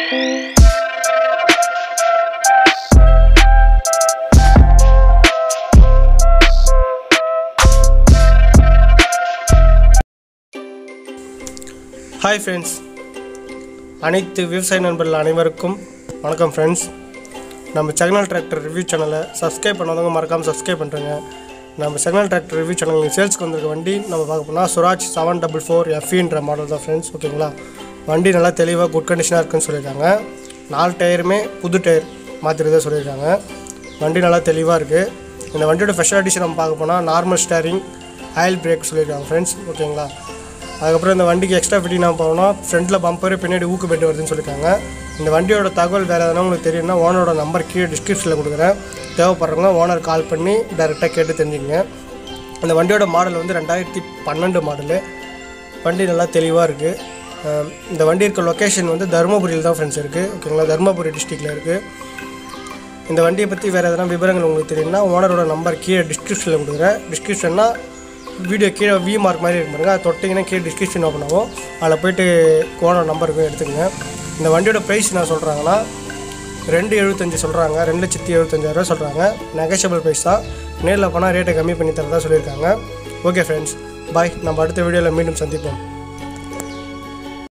hi friends அனைத்து விவசாய நண்பர்கள் அனைவருக்கும் வணக்கம் ஃப்ரெண்ட்ஸ் நம்ம செகனல் டிராக்டர் ரிவ்யூ சேனலை சப்ஸ்கிரைப் பண்ணாதவங்க மறக்காமல் சப்ஸ்கிரைப் பண்ணுறேங்க நம்ம செகனல் டிராக்டர் ரிவ்யூ சேனல் சேல்ஸ்க்கு வந்திருக்க வண்டி நம்ம பார்க்க போனால் சுராஜ் செவன் டபுள் ஃபோர் எஃப்இன்ற மாடல் தான் ஃப்ரெண்ட்ஸ் ஓகேங்களா வண்டி நல்லா தெளிவாக குட் கண்டிஷனாக இருக்குன்னு சொல்லியிருக்காங்க நாலு டயருமே புது டயர் மாற்றிருந்தா சொல்லியிருக்காங்க வண்டி நல்லா தெளிவாக இருக்குது இந்த வண்டியோட ஸ்பெஷாலிட்டிஸ் நம்ம பார்க்க போனால் நார்மல் ஸ்டேரிங் ஆயில் பிரேக் சொல்லியிருக்காங்க ஃப்ரெண்ட்ஸ் ஓகேங்களா அதுக்கப்புறம் இந்த வண்டிக்கு எக்ஸ்ட்ரா ஃபிட்டிங் நம்ம போனோம்னா ஃப்ரண்ட்டில் பம்பரு பின்னாடி ஊக்கு பெட்டு வருதுன்னு சொல்லியிருக்காங்க இந்த வண்டியோட தகவல் வேறு எதனா உங்களுக்கு தெரியும்னா ஓனரோட நம்பர் கீழே டிஸ்கிரிப்ஷனில் கொடுக்குறேன் தேவைப்படுறவங்க ஓனர் கால் பண்ணி டேரெக்டாக கேட்டு தெரிஞ்சுக்கங்க இந்த வண்டியோட மாடல் வந்து ரெண்டாயிரத்தி பன்னெண்டு மாடலு வண்டி நல்லா தெளிவாக இருக்குது இந்த வண்டி இருக்க லொக்கேஷன் வந்து தருமபுரியில் தான் ஃப்ரெண்ட்ஸ் இருக்குது ஓகேங்களா தருமபுரி டிஸ்ட்ரிக்டில் இருக்குது இந்த வண்டியை பற்றி வேறு எதனா விவரங்கள் உங்களுக்கு தெரியும்னா ஓனரோட நம்பர் கீழே டிஸ்கிரிப்ஷனில் கொடுக்குறேன் டிஸ்கிரிப்ஷன்னா வீடியோ கீழே வி மார்க் மாதிரி இருக்கும் பாருங்க அதை தொட்டிங்கன்னா கீழே டிஸ்கிரிப்ஷன் ஓப்பன் ஆகும் அதில் போயிட்டு ஓனர் நம்பருக்கு எடுத்துக்கங்க இந்த வண்டியோட ப்ரைஸ் என்ன சொல்கிறாங்கன்னா ரெண்டு எழுபத்தஞ்சு சொல்கிறாங்க ரெண்டு லட்சத்தி எழுபத்தஞ்சாயிரரூவா சொல்கிறாங்க நெகஷியபிள் ப்ரைஸ் தான் நேரில் போனால் ரேட்டை கம்மி பண்ணி தரதா சொல்லியிருக்காங்க ஓகே ஃப்ரெண்ட்ஸ் பாய் நம்ம அடுத்த வீடியோவில் மீண்டும் சந்திப்போம்